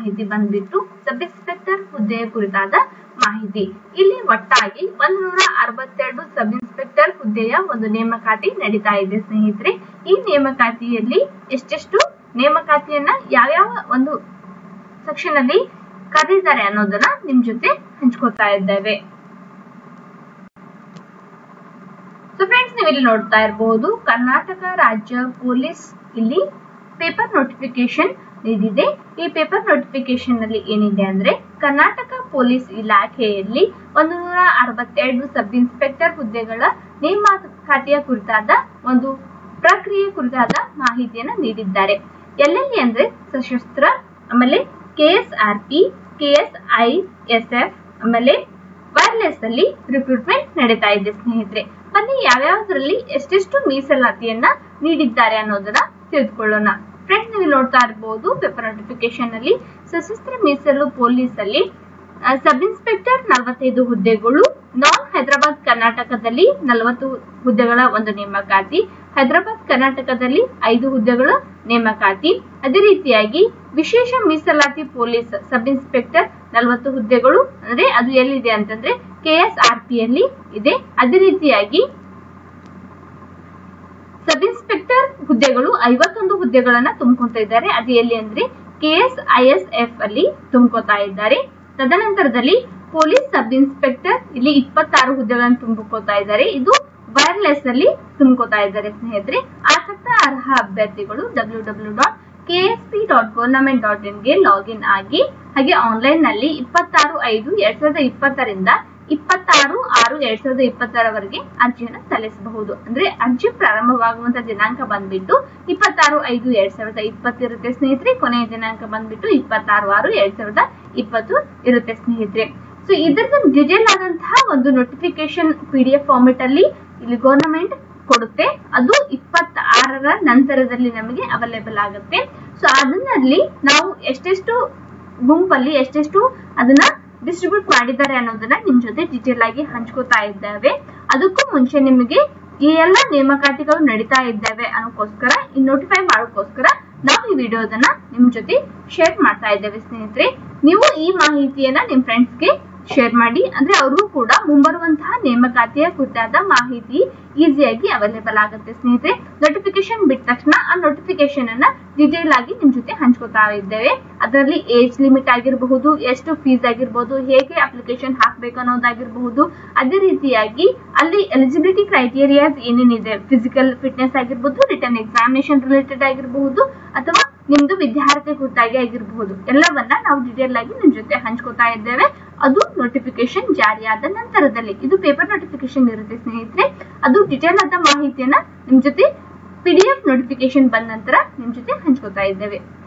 ಮಾಹಿತಿ ಬಂದ್ಬಿಟ್ಟು sub inspector ಹುದ್ದೆಯ ಕುರಿತಾದ ಮಾಹಿತಿ ಇಲ್ಲಿ ಒಟ್ಟಾಗಿ ಒಂದ್ ನೂರ ಅರವತ್ತೆರಡು ಸಬ್ ಇನ್ಸ್ಪೆಕ್ಟರ್ ಹುದ್ದೆಯ ಒಂದು ನೇಮಕಾತಿ ನಡೀತಾ ಇದೆ ಸ್ನೇಹಿತರೆ ಈ ನೇಮಕಾತಿಯಲ್ಲಿ ಎಷ್ಟೆಷ್ಟು ನೇಮಕಾತಿಯನ್ನ ಯಾವ್ಯಾವ ಒಂದು ಸೆಕ್ಷನ್ ಅಲ್ಲಿ ಕರೆದಿದ್ದಾರೆ ಅನ್ನೋದನ್ನ ನಿಮ್ ಜೊತೆ ಹಂಚ್ಕೊತಾ ಇದ್ದೇವೆ ಸೊ ಫ್ರೆಂಡ್ಸ್ ನೀವು ಇಲ್ಲಿ ನೋಡ್ತಾ ಇರಬಹುದು ಕರ್ನಾಟಕ ರಾಜ್ಯ ಪೊಲೀಸ್ ಇಲ್ಲಿ ಪೇಪರ್ ನೋಟಿಫಿಕೇಶನ್ ನೀಡಿದೆ ಈ ಪೇಪರ್ ನೋಟಿಫಿಕೇಶನ್ ನಲ್ಲಿ ಏನಿದೆ ಅಂದ್ರೆ ಕರ್ನಾಟಕ ಪೊಲೀಸ್ ಇಲಾಖೆಯಲ್ಲಿ ಒಂದು ನೂರ ಅರವತ್ತೆರಡು ಸಬ್ ಇನ್ಸ್ಪೆಕ್ಟರ್ ಹುದ್ದೆಗಳ ನೇಮಕಾತಿಯ ಕುರಿತಾದ ಒಂದು ಪ್ರಕ್ರಿಯೆ ಕುರಿತಾದ ಮಾಹಿತಿಯನ್ನ ನೀಡಿದ್ದಾರೆ ಎಲ್ಲೆಲ್ಲಿ ಅಂದ್ರೆ ಸಶಸ್ತ್ರ ಆಮೇಲೆ KSR P KSI S F ಆಮೇಲೆ ವೈರ್ಲೆಸ್ ಅಲ್ಲಿ ರಿಕ್ರೂಟ್ಮೆಂಟ್ ನಡೀತಾ ಇದೆ ಸ್ನೇಹಿತರೆ ಬನ್ನಿ ಯಾವ್ಯಾವ್ದ್ರಲ್ಲಿ ಎಷ್ಟೆಷ್ಟು ಮೀಸಲಾತಿಯನ್ನ ನೀಡಿದ್ದಾರೆ ಅನ್ನೋದನ್ನ ತಿಳಿದುಕೊಳ್ಳೋಣ ಫ್ರೆಂಡ್ಸ್ ನೀವು ನೋಡ್ತಾ ಇರಬಹುದು ಪೇಪರ್ ನೋಟಿಫಿಕೇಶನ್ ಅಲ್ಲಿ ಸಶಸ್ತ್ರ ಮೀಸಲು ಪೊಲೀಸ್ ಅಲ್ಲಿ ಸಬ್ ಇನ್ಸ್ಪೆಕ್ಟರ್ ನಲವತ್ತೈದು ಹುದ್ದೆಗಳು ನಾನ್ ಹೈದರಾಬಾದ್ ಕರ್ನಾಟಕದಲ್ಲಿ ನಲವತ್ತು ಹುದ್ದೆಗಳ ಒಂದು ನೇಮಕಾತಿ ಹೈದರಾಬಾದ್ ಕರ್ನಾಟಕದಲ್ಲಿ ಐದು ಹುದ್ದೆಗಳ ನೇಮಕಾತಿ ಅದೇ ರೀತಿಯಾಗಿ ವಿಶೇಷ ಮೀಸಲಾತಿ ಪೊಲೀಸ್ ಸಬ್ ಇನ್ಸ್ಪೆಕ್ಟರ್ ನಲವತ್ತು ಹುದ್ದೆಗಳು ಅಂದ್ರೆ ಅದು ಎಲ್ಲಿದೆ ಅಂತಂದ್ರೆ ಕೆಎಸ್ಆರ್ ಪಿ ಅಲ್ಲಿ ಇದೆ ಅದೇ ರೀತಿಯಾಗಿ ಸಬ್ ಇನ್ಸ್ಪೆಕ್ಟರ್ ಹುದ್ದೆಗಳು ಐವತ್ತೊಂದು ಹುದ್ದೆಗಳನ್ನ ತುಂಬಿಕೊತಾ ಇದ್ದಾರೆ ಅದು ಎಲ್ಲಿ ಅಂದ್ರೆ ಕೆಎಸ್ ಐಎಸ್ಎಫ್ ಅಲ್ಲಿ ತುಂಬಿಕೋತಾ ಇದ್ದಾರೆ ತದನಂತರದಲ್ಲಿ ಪೊಲೀಸ್ ಸಬ್ ಇನ್ಸ್ಪೆಕ್ಟರ್ ಇಲ್ಲಿ ಇಪ್ಪತ್ತಾರು ಹುದ್ದೆಗಳನ್ನು ತುಂಬಿಕೋತಾ ಇದ್ದಾರೆ ಇದು ವೈರ್ಲೆಸ್ ಅಲ್ಲಿ ತುಂಬಿಕೋತಾ ಇದ್ದಾರೆ ಸ್ನೇಹಿತರೆ ಆಸಕ್ತ ಅರ್ಹ ಅಭ್ಯರ್ಥಿಗಳು W W dot KSP dot government dot in ಗೆ ಲಾಗಿನ್ ಆಗಿ ಹಾಗೆ ಆನ್ಲೈನ್ ನಲ್ಲಿ ಇಪ್ಪತ್ತಾರು ಐದು ಎರಡ್ ಸಾವಿರದ ಇಪ್ಪತ್ತರಿಂದ ಇಪ್ಪತ್ತಾರು ಆರು ಎರಡ್ ಸಾವಿರದ ಇಪ್ಪತ್ತರವರೆಗೆ ಅರ್ಜಿಯನ್ನು ಸಲ್ಲಿಸಬಹುದು ಅಂದ್ರೆ ಅರ್ಜಿ ಪ್ರಾರಂಭವಾಗುವಂತ ದಿನಾಂಕ ಬಂದ್ಬಿಟ್ಟು ಇಪ್ಪತ್ತಾರು ಐದು ಎರಡ್ ಸಾವಿರದ ಇಪ್ಪತ್ತಿರುತ್ತೆ ಸ್ನೇಹಿತರೆ ಕೊನೆಯ ದಿನಾಂಕ ಬಂದ್ಬಿಟ್ಟು ಇಪ್ಪತ್ತಾರು ಆರು ಎರಡ್ ಸಾವಿರದ ಇಪ್ಪತ್ತು ಇರುತ್ತೆ ಸ್ನೇಹಿತರೆ ಸೊ ಇದರದ ಡಿಟೇಲ್ ಆದಂತಹ ಒಂದು notification P D F format ಅಲ್ಲಿ ಇಲ್ಲಿ ಗವರ್ನಮೆಂಟ್ ಕೊಡುತ್ತೆ ಅದು ಇಪ್ಪತ್ತಾರರ ನಂತರದಲ್ಲಿ ನಮಗೆ ಅವೈಲೇಬಲ್ ಆಗುತ್ತೆ ಸೊ ಅದನ್ನಲ್ಲಿ ನಾವು ಎಷ್ಟೆಷ್ಟು ಗುಂಪಲ್ಲಿ ಎಷ್ಟೆಷ್ಟು ಅದನ್ನ ಡಿಸ್ಟ್ರಿಬ್ಯೂಟ್ ಮಾಡಿದ್ದಾರೆ ಅನ್ನೋದನ್ನ ನಿಮ್ ಜೊತೆ ಡೀಟೇಲ್ ಆಗಿ ಹಂಚ್ಕೋತಾ ಇದ್ದೇವೆ ಅದಕ್ಕೂ ಮುಂಚೆ ನಿಮಗೆ ಈ ಎಲ್ಲ ನೇಮಕಾತಿಗಳು ನಡೀತಾ ಇದ್ದಾವೆ ಅನ್ನೋಕ್ಕೋಸ್ಕರ ಈ ನೋಟಿಫೈ ಮಾಡೋಕ್ಕೋಸ್ಕರ ನಾವು ಈ ವಿಡಿಯೋದನ್ನ ನಿಮ್ ಜೊತೆ ಶೇರ್ ಮಾಡ್ತಾ ಇದ್ದೇವೆ ಸ್ನೇಹಿತರೆ ನೀವು ಈ ಮಾಹಿತಿಯನ್ನ ನಿಮ್ ಫ್ರೆಂಡ್ಸ್ಗೆ ಶೇರ್ ಮಾಡಿ ಅಂದ್ರೆ ಅವ್ರಿಗೂ ಕೂಡ ಮುಂಬರುವಂತಹ ನೇಮಕಾತಿಯ ಕುರಿತಾದ ಮಾಹಿತಿ ಈಸಿಯಾಗಿ ಅವೈಲೇಬಲ್ ಆಗುತ್ತೆ ಸ್ನೇಹಿತರೆ ನೋಟಿಫಿಕೇಶನ್ ಬಿಟ್ಟ ತಕ್ಷಣ ಆ ನೋಟಿಫಿಕೇಶನ್ ಅನ್ನ ಡೀಟೇಲ್ ಆಗಿ ನಿಮ್ ಜೊತೆ ಹಂಚ್ಕೋತಾ ಇದ್ದೇವೆ ಅದರಲ್ಲಿ ಏಜ್ ಲಿಮಿಟ್ ಆಗಿರಬಹುದು ಎಷ್ಟು ಫೀಸ್ ಆಗಿರ್ಬೋದು ಹೇಗೆ ಅಪ್ಲಿಕೇಶನ್ ಹಾಕ್ಬೇಕು ಅನ್ನೋದಾಗಿರಬಹುದು ಅದೇ ರೀತಿಯಾಗಿ ಅಲ್ಲಿ ಎಲಿಜಿಬಿಲಿಟಿ ಕ್ರೈಟೀರಿಯಾಸ್ ಏನೇನಿದೆ ಫಿಸಿಕಲ್ ಫಿಟ್ನೆಸ್ ಆಗಿರ್ಬೋದು ರಿಟರ್ನ್ ಎಕ್ಸಾಮಿನೇಷನ್ ರಿಲೇಟೆಡ್ ಆಗಿರಬಹುದು ಅಥವಾ ನಿಮ್ದು ವಿದ್ಯಾರ್ಥಿ ಕುರಿತಾಗಿ ಆಗಿರಬಹುದು ಎಲ್ಲವನ್ನ ನಾವು ಡೀಟೇಲ್ ಆಗಿ ನಿಮ್ ಜೊತೆ ಹಂಚ್ಕೋತಾ ಇದ್ದೇವೆ ಅದು ನೋಟಿಫಿಕೇಶನ್ ಜಾರಿಯಾದ ನಂತರದಲ್ಲಿ ಇದು ಪೇಪರ್ ನೋಟಿಫಿಕೇಶನ್ ಇರುತ್ತೆ ಸ್ನೇಹಿತರೆ ಅದು ಡೀಟೇಲ್ ಆದ ಮಾಹಿತಿಯನ್ನ ನಿಮ್ ಜೊತೆ ಪಿ ಡಿ ಎಫ್ ನೋಟಿಫಿಕೇಶನ್ ಬಂದ ನಂತರ ನಿಮ್ ಜೊತೆ ಹಂಚ್ಕೋತಾ ಇದ್ದೇವೆ